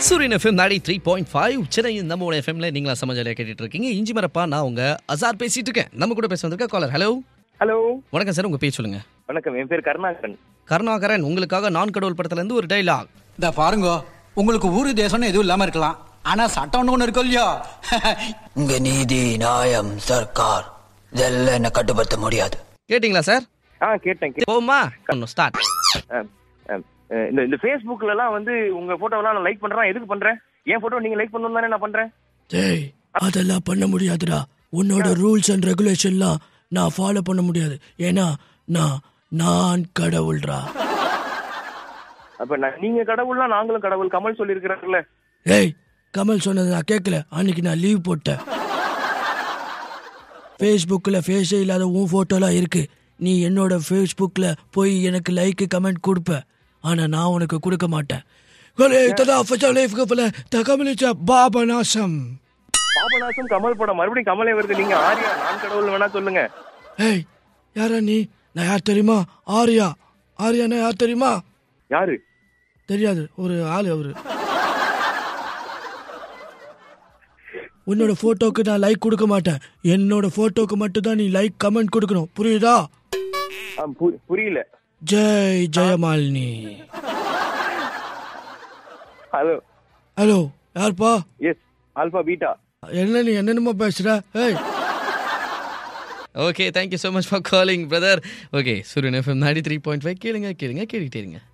சூரியன் FM ninety three point five Chennai நம்ம எஃப்எம்ல நீங்களா சமாஜாலியா கேட்டுட்டு இருக்கீங்க இஞ்சி மரப்பா நான் உங்க அசார் பேசிட்டு இருக்கேன் நம்ம கூட பேச வந்திருக்க காலர் ஹலோ ஹலோ வணக்கம் சார் உங்க பேர் சொல்லுங்க வணக்கம் என் பேர் கருணாகரன் கருணாகரன் உங்களுக்காக நான் கடவுள் படத்துல இருந்து ஒரு டைலாக் இந்த பாருங்க உங்களுக்கு ஊரு தேசம்னு எதுவும் இல்லாம இருக்கலாம் ஆனா சட்டம்னு ஒண்ணு இருக்கும் இல்லையா இங்க நீதி நியாயம் சர்க்கார் இதெல்லாம் என்ன கட்டுப்படுத்த முடியாது கேட்டிங்களா சார் ஆ கேட்டேன் கே- போமா ஸ்டார்ட் அஹ், அஹ், அஹ், இந்த இந்த ஃபேஸ்புக்ல எல்லாம் வந்து உங்க போட்டோவெல்லாம் நான் லைக் பண்றேன் எதுக்கு பண்றேன் என் போட்டோ நீங்க லைக் பண்ணணும் தானே நான் பண்றேன் டேய் அதெல்லாம் பண்ண முடியாதுடா உன்னோட ரூல்ஸ் அண்ட் ரெகுலேஷன்லாம் நான் ஃபாலோ பண்ண முடியாது ஏன்னா நான் நான் கடவுள்டா அப்ப நான் நீங்க கடவுள்னா நாங்களும் கடவுள் கமல் சொல்லியிருக்கிறாருல்ல ஏய் கமல் சொன்னதை நான் கேட்கல அன்னைக்கு நான் லீவ் போட்டேன் ஃபேஸ்புக்கில் ஃபேஸே இல்லாத உன் ஃபோட்டோலாம் இருக்கு நீ என்னோட ஃபேஸ்புக்கில் போய் எனக்கு லைக் கமெண்ட் கொடுப்ப ஆனால் நான் உனக்கு கொடுக்க மாட்டேன் கொலை ததா ஃபஜாலே ஃபகஃபல தகமலிச்ச பாபநாசம் பாபநாசம் கமல் படம் மறுபடியும் கமலே வருது நீங்க ஆரியா நான் கடவுள் வேணா சொல்லுங்க ஏய் யாரா நீ நான் யார் தெரியுமா ஆர்யா ஆர்யானா யார் தெரியுமா யாரு தெரியாது ஒரு ஆளு அவரு உன்னோட போட்டோக்கு நான் லைக் கொடுக்க மாட்டேன் என்னோட போட்டோக்கு மட்டும் தான் நீ லைக் கமெண்ட் கொடுக்கணும் புரியுதா ஆ, பு- புரியல ஜெய் ஜெயமாலினி ஹலோ ஹலோ யார்ப்பா எஸ் ஆல்பா பீட்டா என்ன நீ என்னென்னமோ பேசுற ஏய் okay thank you so much for calling brother okay Suryan FM ninety three point five கேளுங்க கேளுங்க கேட்டுக்கிட்டே இருங்க